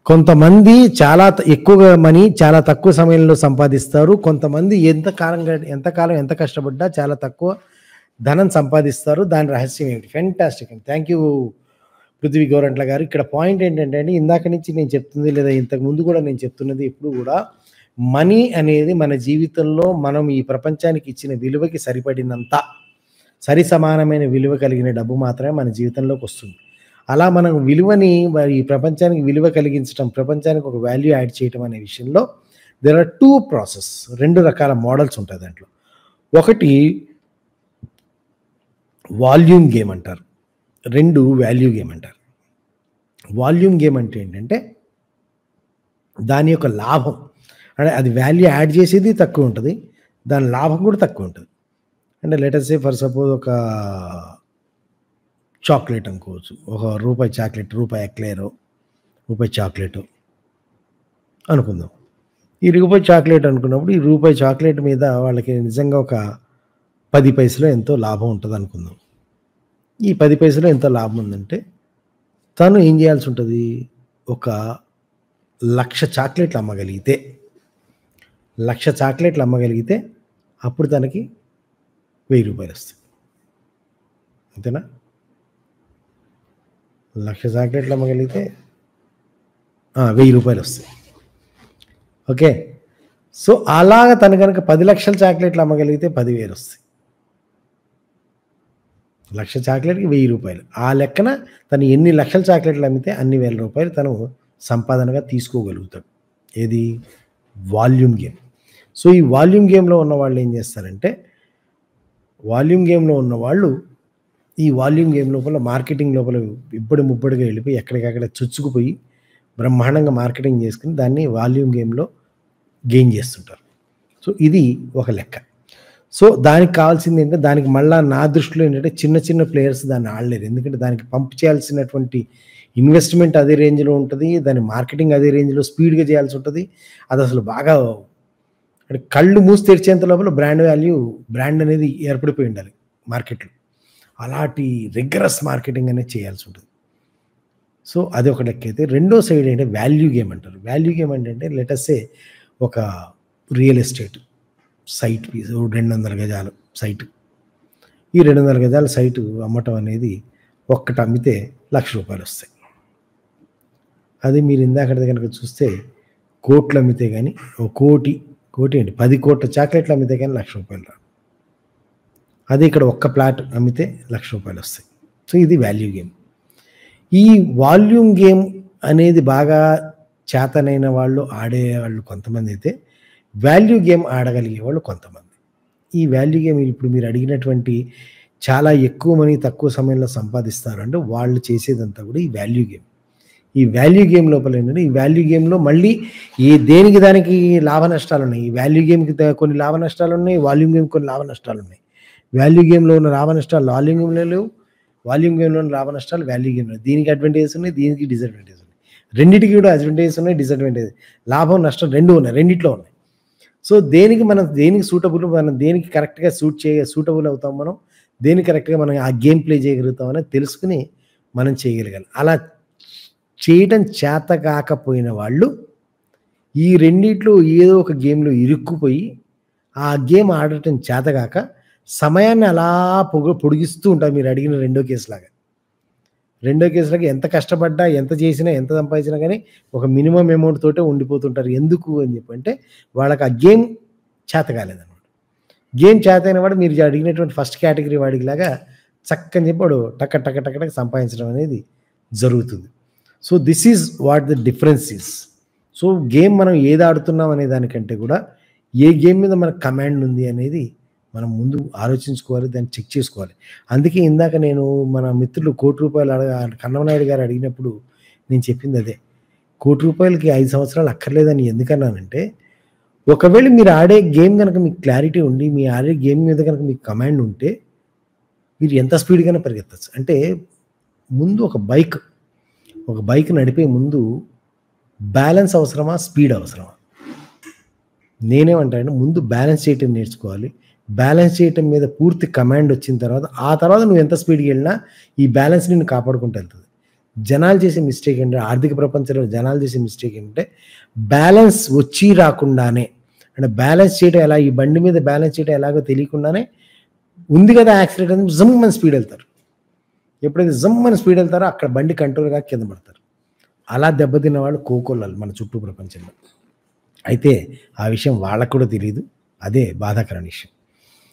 కొంతమంది చాలా త- ఎక్కువగా మనీ చాలా తక్కువ సమయంలో సంపాదిస్తారు కొంతమంది ఎంత కాలంగా ఎంతకాలం ఎంత కష్టపడ్డా చాలా తక్కువ ధనం సంపాదిస్తారు దాని రహస్యం ఏమిటి ఫెంటాస్టిక్ అండి థ్యాంక్ యూ పృథ్వీ గౌరంట్ల గారు ఇక్కడ పాయింట్ ఏంటంటే అండి ఇందాక నుంచి నేను చెప్తుంది లేదా ఇంతకు ముందు కూడా నేను చెప్తున్నది ఎప్పుడు కూడా మనీ అనేది మన జీవితంలో మనం ఈ ప్రపంచానికి ఇచ్చిన విలువకి సరిపడినంత సరి సమానమైన విలువ కలిగిన డబ్బు మాత్రమే మన జీవితంలోకి వస్తుంది అలా మనం విలువని మరి ఈ ప్రపంచానికి విలువ కలిగించడం ప్రపంచానికి ఒక వాల్యూ యాడ్ చేయడం అనే విషయంలో దెర్ ఆర్ టూ ప్రాసెస్ రెండు రకాల మోడల్స్ ఉంటాయి దాంట్లో ఒకటి వాల్యూమ్ గేమ్ అంటారు రెండు వాల్యూ గేమ్ అంటారు వాల్యూమ్ గేమ్ అంటే ఏంటంటే దాని యొక్క లాభం అంటే అది వాల్యూ యాడ్ చేసేది తక్కువ ఉంటుంది దాని లాభం కూడా తక్కువ ఉంటుంది అంటే లెటర్ సే ఫర్ సపోజ్ ఒక చాక్లెట్ అనుకోవచ్చు ఒక రూపాయి చాక్లెట్ రూపాయి ఎక్లేరు రూపాయి చాక్లెట్ అనుకుందాం ఈ రూపాయి చాక్లెట్ అనుకున్నప్పుడు ఈ రూపాయి చాక్లెట్ మీద వాళ్ళకి నిజంగా ఒక పది పైసలు ఎంతో లాభం ఉంటుంది అనుకుందాం ఈ పది పైసలు ఎంత లాభం ఉందంటే తను ఏం చేయాల్సి ఉంటుంది ఒక లక్ష చాక్లెట్లు అమ్మగలిగితే లక్ష చాక్లెట్లు అమ్మగలిగితే అప్పుడు తనకి వెయ్యి రూపాయలు వస్తాయి అంతేనా లక్ష చాక్లెట్లు అమ్మగలిగితే ఆ, వెయ్యి రూపాయలు వస్తాయి ఓకే సో అలాగ తను కనుక పది లక్షల చాక్లెట్లు అమ్మగలిగితే పదివేలు వస్తాయి లక్ష చాక్లెట్కి వెయ్యి రూపాయలు ఆ లెక్కన తను ఎన్ని లక్షల చాక్లెట్లు అమ్మితే అన్ని వేల రూపాయలు తను సంపాదనగా తీసుకోగలుగుతాడు ఏది వాల్యూమ్ గేమ్ సో ఈ వాల్యూమ్ గేమ్లో ఉన్న వాళ్ళు ఏం చేస్తారంటే వాల్యూమ్ గేమ్లో ఉన్న వాళ్ళు ఈ వాల్యూమ్ గేమ్ లోపల మార్కెటింగ్ లోపల ఇబ్బడి ముబ్బడిగా వెళ్ళిపోయి ఎక్కడికక్కడ చుచ్చుకుపోయి బ్రహ్మాండంగా మార్కెటింగ్ చేసుకుని దాన్ని వాల్యూమ్ గేమ్లో గెయిన్ చేస్తుంటారు సో ఇది ఒక లెక్క సో దానికి కావాల్సింది ఏంటంటే దానికి మళ్ళా నా దృష్టిలో ఏంటంటే చిన్న చిన్న ప్లేయర్స్ దాన్ని ఆడలేరు ఎందుకంటే దానికి పంప్ చేయాల్సినటువంటి ఇన్వెస్ట్మెంట్ అదే రేంజ్లో ఉంటుంది దాని మార్కెటింగ్ అదే రేంజ్లో స్పీడ్గా చేయాల్సి ఉంటుంది అది అసలు బాగా అంటే కళ్ళు మూసి తెరిచేంత లోపల బ్రాండ్ వాల్యూ బ్రాండ్ అనేది ఏర్పడిపోయి ఉండాలి మార్కెట్లో అలాంటి రిగరస్ మార్కెటింగ్ అనేది చేయాల్సి ఉంటుంది సో అది ఒక లెక్క అయితే రెండో సైడ్ ఏంటంటే వాల్యూ గేమ్ అంటారు వాల్యూ గేమ్ ఏంటంటే లెటస్సే ఒక రియల్ ఎస్టేట్ సైట్ పీస్ రెండు వందల గజాలు సైట్ ఈ రెండు వందల గజాల సైటు అమ్మటం అనేది ఒక్కటి అమ్మితే లక్ష రూపాయలు వస్తాయి అది మీరు ఇందాకటి కనుక చూస్తే కోట్లు అమ్మితే కానీ ఓ కోటి కోటి ఏంటి పది కోట్ల చాక్లెట్లు అమ్మితే కానీ లక్ష రూపాయలు రావు అదే ఇక్కడ ఒక్క ప్లాట్ అమ్మితే లక్ష రూపాయలు వస్తాయి సో ఇది వాల్యూ గేమ్ ఈ వాల్యూమ్ గేమ్ అనేది బాగా చేతనైన వాళ్ళు ఆడేవాళ్ళు కొంతమంది అయితే వాల్యూ గేమ్ ఆడగలిగే వాళ్ళు కొంతమంది ఈ వాల్యూ గేమ్ ఇప్పుడు మీరు అడిగినటువంటి చాలా ఎక్కువ మనీ తక్కువ సమయంలో సంపాదిస్తారు అంటే వాళ్ళు చేసేదంతా కూడా ఈ వాల్యూ గేమ్ ఈ వాల్యూ గేమ్ లోపల ఏంటంటే ఈ వాల్యూ గేమ్లో మళ్ళీ ఏ దేనికి దానికి లాభ నష్టాలు ఉన్నాయి ఈ వాల్యూ గేమ్కి ద- కొన్ని లాభ నష్టాలు ఉన్నాయి వాల్యూమ్ గేమ్ కొన్ని లాభ నష్టాలు ఉన్నాయి వాల్యూ గేమ్లో ఉన్న లాభ నష్టాలు వాల్యూమ్ గేమ్లో లేవు వాల్యూమ్ గేమ్లో ఉన్న లాభ నష్టాలు వాల్యూ గేమ్లో దీనికి అడ్వాంటేజెస్ ఉన్నాయి దీనికి డిసడ్వాంటేజ్ ఉన్నాయి రెండింటికి కూడా అడ్వాంటేజెస్ ఉన్నాయి డిసడ్వాంటేజ్ లాభం నష్టం రెండు ఉన్నాయి రెండిట్లో ఉన్నాయి సో దేనికి మనం దేనికి సూటబుల్ మనం దేనికి కరెక్ట్గా సూట్ చేయ సూటబుల్ అవుతాం మనం దేనికి కరెక్ట్గా మనం ఆ గేమ్ ప్లే చేయగలుగుతాం అనేది తెలుసుకుని మనం చేయగలగాలి అలా చేయడం చేత కాకపోయిన వాళ్ళు ఈ రెండిట్లో ఏదో ఒక గేమ్లో ఇరుక్కుపోయి ఆ గేమ్ ఆడటం చేతగాక సమయాన్ని అలా పొగ పొడిగిస్తూ ఉంటారు మీరు అడిగిన రెండో కేసులాగా రెండో కేసులాగా ఎంత కష్టపడ్డా ఎంత చేసినా ఎంత సంపాదించినా కానీ ఒక మినిమం అమౌంట్ తోటే ఉండిపోతుంటారు ఎందుకు అని చెప్పి అంటే వాళ్ళకి ఆ గేమ్ చేత కాలేదన్నమాట గేమ్ చేత అయిన వాడు మీరు అడిగినటువంటి ఫస్ట్ కేటగిరీ వాడికిలాగా చక్కని చెప్పి వాడు టక్క టక్క టక్క టక్క సంపాదించడం అనేది జరుగుతుంది so this is what the difference is so game మనం ఏది ఆడుతున్నాం అనే దానికంటే కూడా ఏ గేమ్ మీద మనకు కమాండ్ ఉంది అనేది మనం ముందు ఆలోచించుకోవాలి దాన్ని చెక్ చేసుకోవాలి అందుకే ఇందాక నేను మన మిత్రులు కోటి రూపాయలు అడగ కన్నమనాయుడు గారు అడిగినప్పుడు నేను చెప్పింది అదే కోటి రూపాయలకి ఐదు సంవత్సరాలు అక్కర్లేదని ఎందుకన్నానంటే ఒకవేళ మీరు ఆడే గేమ్ కనుక మీకు క్లారిటీ ఉండి మీ ఆడే గేమ్ మీద కనుక మీకు కమాండ్ ఉంటే మీరు ఎంత స్పీడ్గానే పరిగెత్తచ్చు అంటే ముందు ఒక బైక్ ఒక బైక్ నడిపే ముందు బ్యాలెన్స్ అవసరమా స్పీడ్ అవసరమా నేనేమంటానంటే ముందు బ్యాలెన్స్ చేయటం నేర్చుకోవాలి బ్యాలెన్స్ చేయటం మీద పూర్తి కమాండ్ వచ్చిన తర్వాత ఆ తర్వాత నువ్వు ఎంత స్పీడ్కి వెళ్ళినా ఈ బ్యాలెన్స్ నిన్ను కాపాడుకుంటూ వెళ్తుంది జనాలు చేసే మిస్టేక్ ఏంటంటే ఆర్థిక ప్రపంచంలో జనాలు చేసే మిస్టేక్ ఏంటంటే బ్యాలెన్స్ వచ్చి రాకుండానే అంటే బ్యాలెన్స్ చేయడం ఎలా ఈ బండి మీద బ్యాలెన్స్ చేయడం ఎలాగో తెలియకుండానే ఉంది కదా యాక్సిడెంట్ అని జమ్ అని స్పీడ్ వెళ్తారు ఎప్పుడైతే జమ్ అని స్పీడ్ వెళ్తారో అక్కడ బండి కంట్రోల్గా కింద పడతారు అలా దెబ్బతిన్న వాళ్ళు కోకొల్లలు మన చుట్టూ ప్రపంచంలో అయితే ఆ విషయం వాళ్ళకు కూడా తెలియదు అదే బాధాకరమైన విషయం